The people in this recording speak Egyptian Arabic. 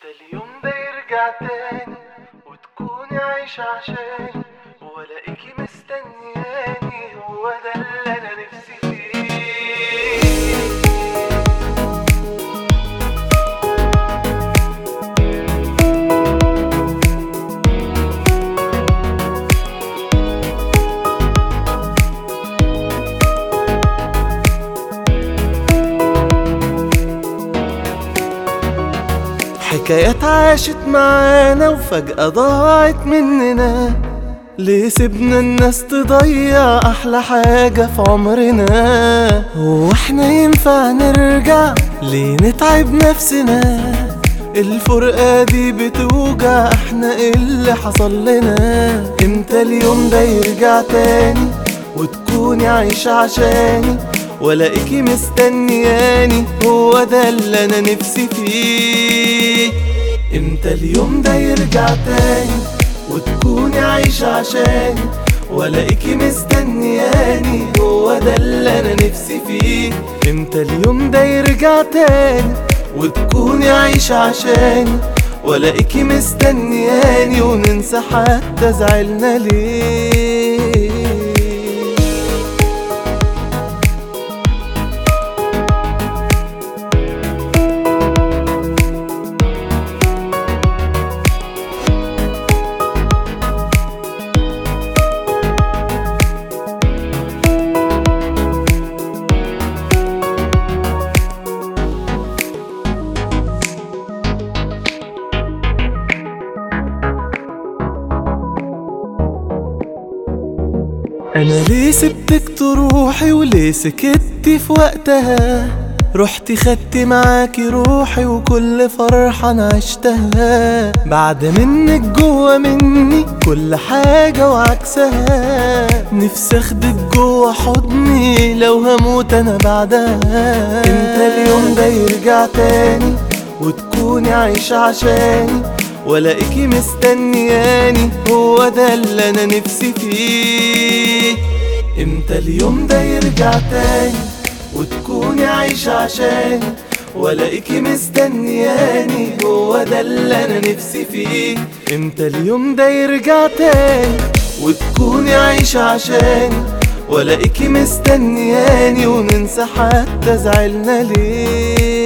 اليوم ده يرجع تاني وتكوني عايشة عشاني والاقيكي مستنياني هو ده اللي انا نفسي فيه حكايات عاشت معانا وفجأة ضاعت مننا ليه سيبنا الناس تضيع أحلى حاجة في عمرنا هو احنا ينفع نرجع ليه نتعب نفسنا الفرقة دي بتوجع احنا ايه اللي حصل لنا امتى اليوم ده يرجع تاني وتكوني عايشة عشاني ولاقيكي مستنياني هو ده اللي انا نفسي فيه امتى اليوم ده يرجع تاني وتكوني عايشة عشاني ولاقيكي مستنياني هو ده اللي انا نفسي فيه امتى اليوم ده يرجع تاني وتكوني عايشة عشاني ولاقيكي مستنياني وننسى حتى زعلنا ليه انا ليه سبتك تروحي وليه سكتي في وقتها رحتي خدتي معاكي روحي وكل فرحة انا عشتها بعد منك جوا مني كل حاجة وعكسها نفسي اخدك جوا حضني لو هموت انا بعدها امتى اليوم ده يرجع تاني وتكوني عايشة عشاني ولاقيكي مستنياني هو ده اللي انا نفسي فيه امتى اليوم ده يرجع تاني وتكوني عايشة عشاني ولاقيكي مستنياني هو ده اللي انا نفسي فيه امتى اليوم ده يرجع تاني وتكوني عايشة عشاني ولاقيكي مستنياني وننسى حتى زعلنا ليه